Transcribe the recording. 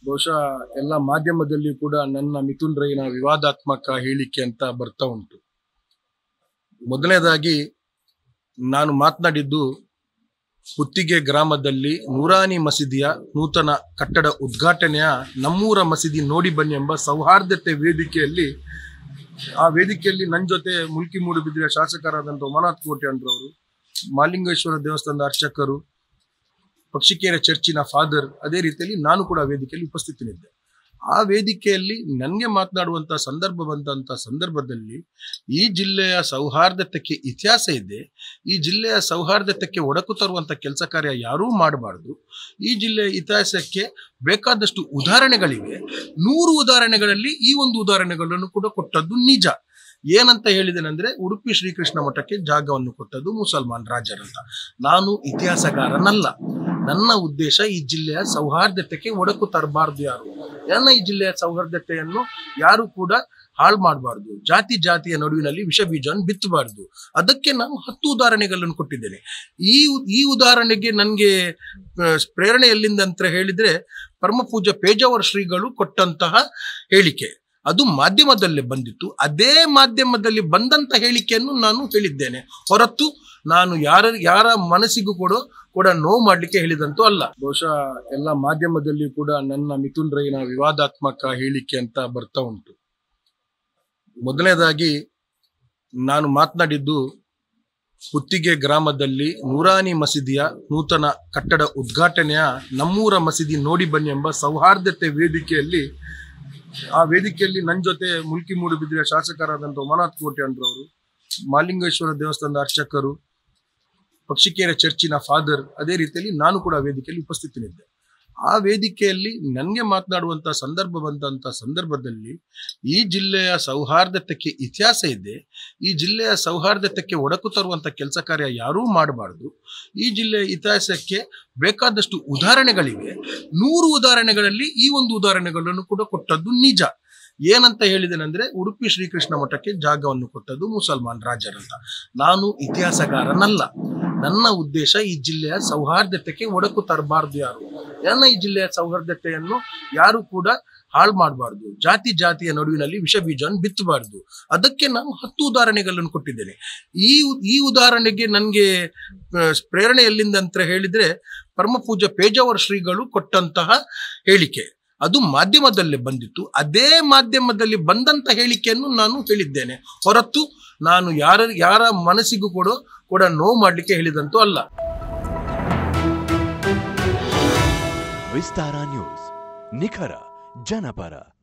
ಬಹುಶಃ ಎಲ್ಲ ಮಾಧ್ಯಮದಲ್ಲಿ ಕೂಡ ನನ್ನ ಮಿಥುನ್ ರೈನ ವಿವಾದಾತ್ಮಕ ಹೇಳಿಕೆ ಅಂತ ಬರ್ತಾ ಉಂಟು ಮೊದಲನೇದಾಗಿ ನಾನು ಮಾತನಾಡಿದ್ದು ಪುತ್ತಿಗೆ ಗ್ರಾಮದಲ್ಲಿ ನೂರಾನಿ ಮಸೀದಿಯ ನೂತನ ಕಟ್ಟಡ ಉದ್ಘಾಟನೆಯ ನಮ್ಮೂರ ಮಸೀದಿ ನೋಡಿ ಬನ್ನಿ ಎಂಬ ಸೌಹಾರ್ದತೆ ವೇದಿಕೆಯಲ್ಲಿ ಆ ವೇದಿಕೆಯಲ್ಲಿ ನನ್ನ ಜೊತೆ ಮುಲ್ಕಿ ಮೂಡುಬಿದ್ರೆಯ ಶಾಸಕರಾದಂಥ ಉಮಾನಾಥ್ ಕೋಟೆ ಅಂದ್ರವರು ಮಾಲಿಂಗೇಶ್ವರ ದೇವಸ್ಥಾನದ ಅರ್ಚಕರು ಪಕ್ಷಿಕೆರೆ ಚರ್ಚಿನ ಫಾದರ್ ಅದೇ ರೀತಿಯಲ್ಲಿ ನಾನು ಕೂಡ ಆ ವೇದಿಕೆಯಲ್ಲಿ ಉಪಸ್ಥಿತನಿದ್ದೆ ಆ ವೇದಿಕೆಯಲ್ಲಿ ನನಗೆ ಮಾತನಾಡುವಂತ ಸಂದರ್ಭ ಬಂದಂತ ಸಂದರ್ಭದಲ್ಲಿ ಈ ಜಿಲ್ಲೆಯ ಸೌಹಾರ್ದತೆಗೆ ಇತಿಹಾಸ ಇದೆ ಈ ಜಿಲ್ಲೆಯ ಸೌಹಾರ್ದತೆಗೆ ಒಡಕು ತರುವಂತ ಕೆಲಸ ಕಾರ್ಯ ಯಾರೂ ಮಾಡಬಾರ್ದು ಈ ಜಿಲ್ಲೆಯ ಇತಿಹಾಸಕ್ಕೆ ಬೇಕಾದಷ್ಟು ಉದಾಹರಣೆಗಳಿವೆ ನೂರು ಉದಾಹರಣೆಗಳಲ್ಲಿ ಈ ಒಂದು ಉದಾಹರಣೆಗಳನ್ನು ಕೂಡ ಕೊಟ್ಟದ್ದು ನಿಜ ಏನಂತ ಹೇಳಿದೆನೆಂದ್ರೆ ಉಡುಪಿ ಶ್ರೀಕೃಷ್ಣ ಮಠಕ್ಕೆ ಜಾಗವನ್ನು ಕೊಟ್ಟದ್ದು ಮುಸಲ್ಮಾನ್ ರಾಜರಂತ ನಾನು ಇತಿಹಾಸಗಾರನಲ್ಲ ನನ್ನ ಉದ್ದೇಶ ಈ ಜಿಲ್ಲೆಯ ಸೌಹಾರ್ದತೆಗೆ ಒಡಕು ತರಬಾರ್ದು ಯಾರು ನನ್ನ ಈ ಜಿಲ್ಲೆಯ ಸೌಹಾರ್ದತೆಯನ್ನು ಯಾರು ಕೂಡ ಹಾಳು ಮಾಡಬಾರ್ದು ಜಾತಿ ಜಾತಿಯ ನಡುವಿನಲ್ಲಿ ವಿಷ ಬೀಜವನ್ನು ಬಿತ್ತಬಾರ್ದು ಅದಕ್ಕೆ ನಾನು ಹತ್ತು ಉದಾಹರಣೆಗಳನ್ನು ಕೊಟ್ಟಿದ್ದೇನೆ ಈ ಈ ಉದಾಹರಣೆಗೆ ನನಗೆ ಪ್ರೇರಣೆ ಎಲ್ಲಿಂದ ಅಂತ ಹೇಳಿದ್ರೆ ಪರಮ ಪೂಜ್ಯ ಪೇಜಾವರ ಶ್ರೀಗಳು ಕೊಟ್ಟಂತಹ ಹೇಳಿಕೆ ಅದು ಮಾಧ್ಯಮದಲ್ಲೇ ಬಂದಿತ್ತು ಅದೇ ಮಾಧ್ಯಮದಲ್ಲಿ ಬಂದಂತ ಹೇಳಿಕೆಯನ್ನು ನಾನು ಹೇಳಿದ್ದೇನೆ ಹೊರತು ನಾನು ಯಾರ ಯಾರ ಮನಸ್ಸಿಗೂ ಕೂಡ ಕೂಡ ನೋವು ಮಾಡ್ಲಿಕ್ಕೆ ಹೇಳಿದಂತೂ ಅಲ್ಲ ಬಹುಶಃ ಎಲ್ಲ ಮಾಧ್ಯಮದಲ್ಲಿ ಕೂಡ ನನ್ನ ಮಿಥುನ್ ರೈನ ವಿವಾದಾತ್ಮಕ ಹೇಳಿಕೆ ಅಂತ ಬರ್ತಾ ಉಂಟು ಮೊದಲನೇದಾಗಿ ನಾನು ಮಾತನಾಡಿದ್ದು ಪುತ್ತಿಗೆ ಗ್ರಾಮದಲ್ಲಿ ನೂರಾನಿ ಮಸೀದಿಯ ನೂತನ ಕಟ್ಟಡ ಉದ್ಘಾಟನೆಯ ನಮ್ಮೂರ ಮಸೀದಿ ನೋಡಿ ಬನ್ನಿ ಎಂಬ ಸೌಹಾರ್ದತೆ ವೇದಿಕೆಯಲ್ಲಿ ಆ ವೇದಿಕೆಯಲ್ಲಿ ನನ್ನ ಜೊತೆ ಮುಲ್ಕಿ ಮೂಡುಬಿದ್ರೆಯ ಶಾಸಕರಾದಂಥ ಉಮಾನಾಥ್ ಕೋಟೆ ಅಂದ್ರವರು ಮಾಲಿಂಗೇಶ್ವರ ದೇವಸ್ಥಾನದ ಅರ್ಚಕರು ಪಕ್ಷಿಕೆರೆ ಚರ್ಚಿನ ಫಾದರ್ ಅದೇ ರೀತಿಯಲ್ಲಿ ನಾನು ಕೂಡ ಆ ವೇದಿಕೆಯಲ್ಲಿ ಉಪಸ್ಥಿತನಿದ್ದೆ ಆ ವೇದಿಕೆಯಲ್ಲಿ ನನಗೆ ಮಾತನಾಡುವಂತ ಸಂದರ್ಭ ಬಂದಂತ ಸಂದರ್ಭದಲ್ಲಿ ಈ ಜಿಲ್ಲೆಯ ಸೌಹಾರ್ದತೆಗೆ ಇತಿಹಾಸ ಇದೆ ಈ ಜಿಲ್ಲೆಯ ಸೌಹಾರ್ದತೆಗೆ ಒಡಕು ತರುವಂತ ಕೆಲಸ ಕಾರ್ಯ ಯಾರೂ ಮಾಡಬಾರ್ದು ಈ ಜಿಲ್ಲೆಯ ಇತಿಹಾಸಕ್ಕೆ ಬೇಕಾದಷ್ಟು ಉದಾಹರಣೆಗಳಿವೆ ನೂರು ಉದಾಹರಣೆಗಳಲ್ಲಿ ಈ ಒಂದು ಉದಾಹರಣೆಗಳನ್ನು ಕೂಡ ಕೊಟ್ಟದ್ದು ನಿಜ ಏನಂತ ಹೇಳಿದೆನೆಂದ್ರೆ ಉಡುಪಿ ಶ್ರೀಕೃಷ್ಣ ಮಠಕ್ಕೆ ಜಾಗವನ್ನು ಕೊಟ್ಟದ್ದು ಮುಸಲ್ಮಾನ್ ರಾಜರಂತ ನಾನು ಇತಿಹಾಸಗಾರನಲ್ಲ ನನ್ನ ಉದ್ದೇಶ ಈ ಜಿಲ್ಲೆಯ ಸೌಹಾರ್ದತೆಗೆ ಒಡಕು ತರಬಾರ್ದು ಯಾರು ನನ್ನ ಈ ಜಿಲ್ಲೆಯ ಸೌಹಾರ್ದತೆಯನ್ನು ಯಾರು ಕೂಡ ಹಾಳು ಮಾಡಬಾರ್ದು ಜಾತಿ ಜಾತಿಯ ನಡುವಿನಲ್ಲಿ ವಿಷ ಬೀಜವನ್ನು ಬಿತ್ತಬಾರ್ದು ಅದಕ್ಕೆ ನಾನು ಹತ್ತು ಉದಾಹರಣೆಗಳನ್ನು ಕೊಟ್ಟಿದ್ದೇನೆ ಈ ಈ ಉದಾಹರಣೆಗೆ ನನಗೆ ಪ್ರೇರಣೆ ಎಲ್ಲಿಂದ ಅಂತ ಹೇಳಿದ್ರೆ ಪರಮ ಪೂಜ್ಯ ಪೇಜಾವರ ಶ್ರೀಗಳು ಕೊಟ್ಟಂತಹ ಹೇಳಿಕೆ ಅದು ಮಾಧ್ಯಮದಲ್ಲೇ ಬಂದಿತ್ತು ಅದೇ ಮಾಧ್ಯಮದಲ್ಲಿ ಬಂದಂತ ಹೇಳಿಕೆಯನ್ನು ನಾನು ಹೇಳಿದ್ದೇನೆ ಹೊರತು ನಾನು ಯಾರ ಯಾರ ಮನಸ್ಸಿಗೂ ಕೂಡ ಕೂಡ ನೋವು ಮಾಡ್ಲಿಕ್ಕೆ ಹೇಳಿದಂತೂ ಅಲ್ಲ ವಿಸ್ತಾರ ನ್ಯೂಸ್ ನಿಖರ ಜನಪರ